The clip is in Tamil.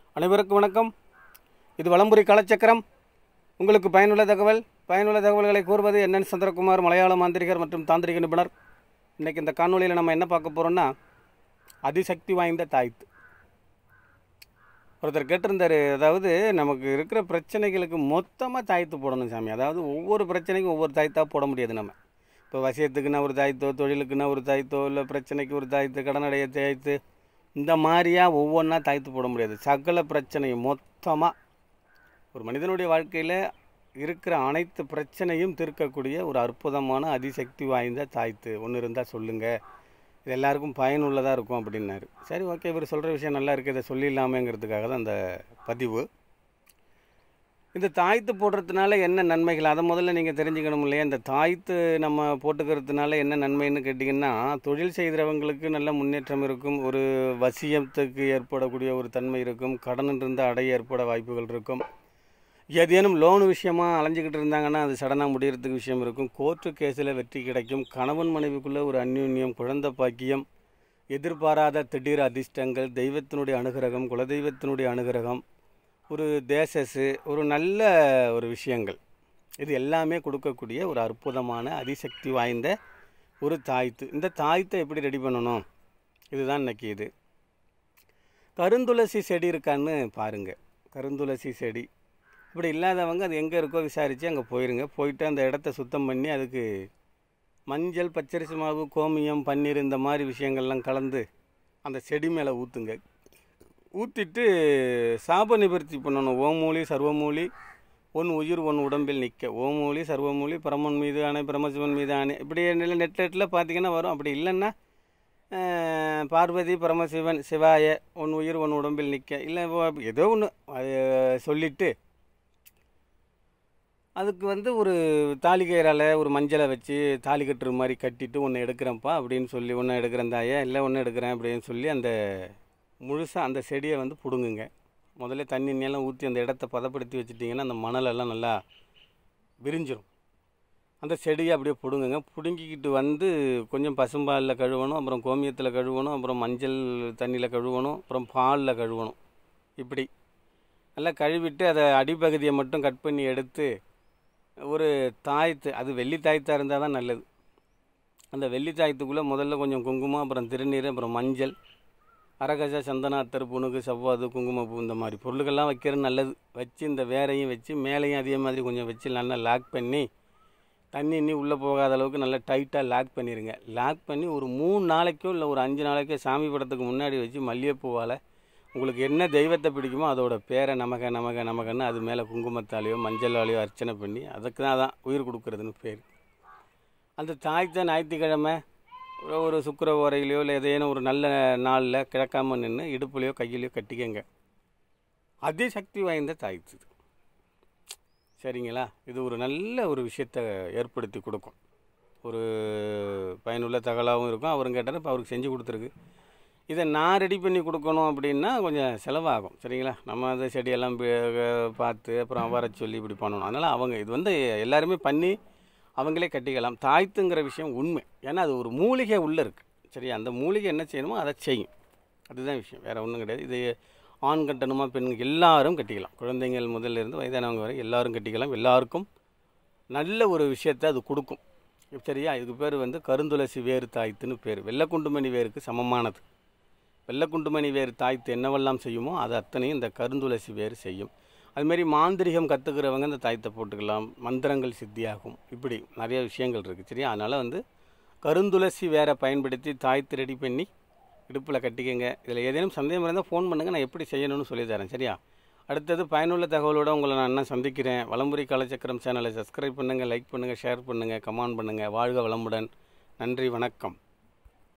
அனைவருக்கும் வணக்கம் இது வலம்புரி கலச்சக்கரம் உங்களுக்கு பயனுள்ள தகவல் பயனுள்ள தகவல்களை கூறுவது என்என் சந்திரகுமார் மலையாள மாந்திரிகர் மற்றும் தாந்திரிக நிபுணர் இன்றைக்கி இந்த காணொளியில் நம்ம என்ன பார்க்க போகிறோம்னா அதிசக்தி வாய்ந்த தாய்த்து ஒருத்தர் கேட்டிருந்தாரு அதாவது நமக்கு இருக்கிற பிரச்சனைகளுக்கு மொத்தமாக தாய்த்து போடணும் சாமி அதாவது ஒவ்வொரு பிரச்சனைக்கும் ஒவ்வொரு தாய்த்தாக போட முடியாது நம்ம இப்போ வசியத்துக்குன்னா ஒரு தாய்த்தோ தொழிலுக்குன்னா ஒரு தாய்த்தோ இல்லை பிரச்சனைக்கு ஒரு தாய்த்து கடனடைய தாய்த்து இந்த மாதிரியா ஒவ்வொன்றா தாய்த்து போட முடியாது சகல பிரச்சனையும் மொத்தமாக ஒரு மனிதனுடைய வாழ்க்கையில் இருக்கிற அனைத்து பிரச்சனையும் தீர்க்கக்கூடிய ஒரு அற்புதமான அதிசக்தி வாய்ந்த தாய்த்து ஒன்று இருந்தால் சொல்லுங்கள் இது எல்லாருக்கும் பயனுள்ளதாக இருக்கும் அப்படின்னாரு சரி ஓகே இவர் சொல்கிற விஷயம் நல்லா இருக்குது இதை சொல்லிடலாமேங்கிறதுக்காக தான் அந்த பதிவு இந்த தாய்த்து போடுறதுனால என்ன நன்மைகள் அதை முதல்ல நீங்கள் தெரிஞ்சுக்கணும் இல்லையா இந்த தாய்த்து நம்ம போட்டுக்கிறதுனால என்ன நன்மைன்னு கேட்டிங்கன்னா தொழில் செய்கிறவங்களுக்கு நல்ல முன்னேற்றம் இருக்கும் ஒரு வசியத்துக்கு ஏற்படக்கூடிய ஒரு தன்மை இருக்கும் கடன் இருந்த அடைய ஏற்பட வாய்ப்புகள் இருக்கும் ஏதேனும் லோன் விஷயமா அலைஞ்சிக்கிட்டு இருந்தாங்கன்னா அது சடனாக முடியறதுக்கு விஷயம் இருக்கும் கோர்ட்டு கேஸில் வெற்றி கிடைக்கும் கணவன் மனைவிக்குள்ளே ஒரு அந்யோன்யம் குழந்தை பாக்கியம் எதிர்பாராத திடீர் அதிர்ஷ்டங்கள் தெய்வத்தினுடைய அனுகிரகம் குலதெய்வத்தினுடைய அனுகிரகம் ஒரு தேசஸு ஒரு நல்ல ஒரு விஷயங்கள் இது எல்லாமே கொடுக்கக்கூடிய ஒரு அற்புதமான அதிசக்தி வாய்ந்த ஒரு தாய்த்து இந்த தாய்த்தை எப்படி ரெடி பண்ணணும் இதுதான் இன்னைக்கு இது கருந்துளசி செடி இருக்கான்னு பாருங்கள் கருந்துளசி செடி இப்படி இல்லாதவங்க அது எங்கே இருக்கோ விசாரித்து அங்கே போயிருங்க போயிட்டு அந்த இடத்த சுத்தம் பண்ணி அதுக்கு மஞ்சள் பச்சரிசி மாவு கோமியம் பன்னீர் இந்த மாதிரி விஷயங்கள்லாம் கலந்து அந்த செடி மேலே ஊற்றுங்க ஊற்றிட்டு சாப நிவர்த்தி பண்ணணும் ஓமூலி சர்வமூலி ஒன் உயிர் ஒன் உடம்பில் நிற்க ஓமூலி சர்வமூலி பரமன் மீது ஆணை பிரமசிவன் மீது ஆணை இப்படி நெட் நெட்டில் பார்த்தீங்கன்னா வரும் அப்படி இல்லைன்னா அஹ், பார்வதி பரமசிவன் சிவாய ஒன் உயிர் ஒன் உடம்பில் நிற்க இல்லை இப்போ ஏதோ ஒன்று அது சொல்லிவிட்டு அதுக்கு வந்து ஒரு தாலி கயிறால் ஒரு மஞ்சளை வச்சு தாலி கட்டுற மாதிரி கட்டிட்டு ஒன்று எடுக்கிறேன்ப்பா அப்படின்னு சொல்லி ஒன்று எடுக்கிறேன் தாயே இல்லை ஒன்று எடுக்கிறேன் அப்படின்னு சொல்லி அந்த முழுசாக அந்த செடியை வந்து பிடுங்குங்க முதல்ல தண்ணி எல்லாம் ஊற்றி அந்த இடத்த பதப்படுத்தி வச்சுட்டிங்கன்னா அந்த மணலெல்லாம் நல்லா விரிஞ்சிரும் அந்த செடியை அப்படியே பிடுங்குங்க பிடுங்கிக்கிட்டு வந்து கொஞ்சம் பசும்பாலில் கழுவணும் அப்புறம் கோமியத்தில் கழுவணும் அப்புறம் மஞ்சள் தண்ணியில் கழுவணும் அப்புறம் பாலில் கழுவணும் இப்படி நல்லா கழுவிட்டு அதை அடிப்பகுதியை மட்டும் கட் பண்ணி எடுத்து ஒரு தாய்த்து அது வெள்ளி தாய்த்தாக இருந்தால் தான் நல்லது அந்த வெள்ளி தாய்த்துக்குள்ளே முதல்ல கொஞ்சம் குங்குமம் அப்புறம் திருநீர் அப்புறம் மஞ்சள் அரகச சந்தன அத்தர் புணுகு செவ்வாது குங்குமப்பூ இந்த மாதிரி பொருளுக்கெல்லாம் வைக்கிறது நல்லது வச்சு இந்த வேரையும் வச்சு மேலேயும் அதே மாதிரி கொஞ்சம் வச்சு நல்லா லாக் பண்ணி தண்ணி இன்னி உள்ளே போகாத அளவுக்கு நல்லா டைட்டாக லாக் பண்ணிடுங்க லாக் பண்ணி ஒரு மூணு நாளைக்கோ இல்லை ஒரு அஞ்சு நாளைக்கோ சாமி படத்துக்கு முன்னாடி வச்சு மல்லிகைப்பூவால் உங்களுக்கு என்ன தெய்வத்தை பிடிக்குமோ அதோட பேரை நமக நமக நமகன்னு அது மேலே குங்குமத்தாலேயோ மஞ்சளாலேயோ அர்ச்சனை பண்ணி அதுக்கு தான் அதான் உயிர் கொடுக்கறதுன்னு பேர் அந்த தாய்த்த ஞாயிற்றுக்கிழமை ஒரு- ஒரு சுக்கர ஓரையிலையோ இல்லை ஏதேனும் ஒரு நல்ல நாளில் கிழக்காம நின்று இடுப்புலையோ கையிலையோ கட்டிக்கங்க அதிசக்தி வாய்ந்த தாய்த்து இது. சரிங்களா இது ஒரு நல்ல ஒரு விஷயத்தை ஏற்படுத்தி கொடுக்கும் ஒரு பயனுள்ள தகவலாகவும் இருக்கும் அவரும் கேட்டார் இப்போ அவருக்கு செஞ்சு கொடுத்துருக்கு இதை நான் ரெடி பண்ணி கொடுக்கணும் அப்படின்னா கொஞ்சம் செலவாகும் சரிங்களா நம்ம அந்த செடியெல்லாம் பே- பார்த்து அப்புறம் வர சொல்லி இப்படி பண்ணணும் அதனால் அவங்க இது வந்து எல்லாருமே பண்ணி அவங்களே கட்டிக்கலாம் தாய்த்துங்கிற விஷயம் உண்மை ஏன்னா அது ஒரு மூலிகை உள்ளே இருக்குது சரி அந்த மூலிகை என்ன செய்யணுமோ அதை செய்யும் அதுதான் விஷயம் வேறு ஒன்றும் கிடையாது இது ஆண் கட்டணுமா பெண் எல்லாரும் கட்டிக்கலாம் குழந்தைங்கள் முதல்ல இருந்து வயதானவங்க வரை எல்லாரும் கட்டிக்கலாம் எல்லாருக்கும் நல்ல ஒரு விஷயத்தை அது கொடுக்கும் சரியா இதுக்கு பேர் வந்து கருந்துளசி வேறு தாய்த்துன்னு பேர் வெள்ளக்குண்டுமணி வேருக்கு சமமானது வெள்ளக்குண்டுமணி வேறு தாய்த்து என்னவெல்லாம் செய்யுமோ அது அத்தனையும் இந்த கருந்துளசி வேறு செய்யும் அதுமாரி மாந்திரிகம் கற்றுக்கிறவங்க இந்த தாயத்தை போட்டுக்கலாம் மந்திரங்கள் சித்தியாகும் இப்படி நிறைய விஷயங்கள் இருக்குது சரியா அதனால் வந்து கருந்துளசி வேற பயன்படுத்தி தாய்த்து ரெடி பண்ணி இடுப்பில் கட்டிக்கங்க இதில் ஏதேனும் சந்தேகம் இருந்தால் ஃபோன் பண்ணுங்கள் நான் எப்படி செய்யணும்னு சொல்லி தரேன் சரியா அடுத்தது பயனுள்ள தகவலோடு உங்களை நான் என்ன சந்திக்கிறேன் வலம்புரி காலச்சக்கரம் சேனலை சப்ஸ்கிரைப் பண்ணுங்கள் லைக் பண்ணுங்கள் ஷேர் பண்ணுங்கள் கமெண்ட் பண்ணுங்கள் வாழ்க வளமுடன் நன்றி வணக்கம்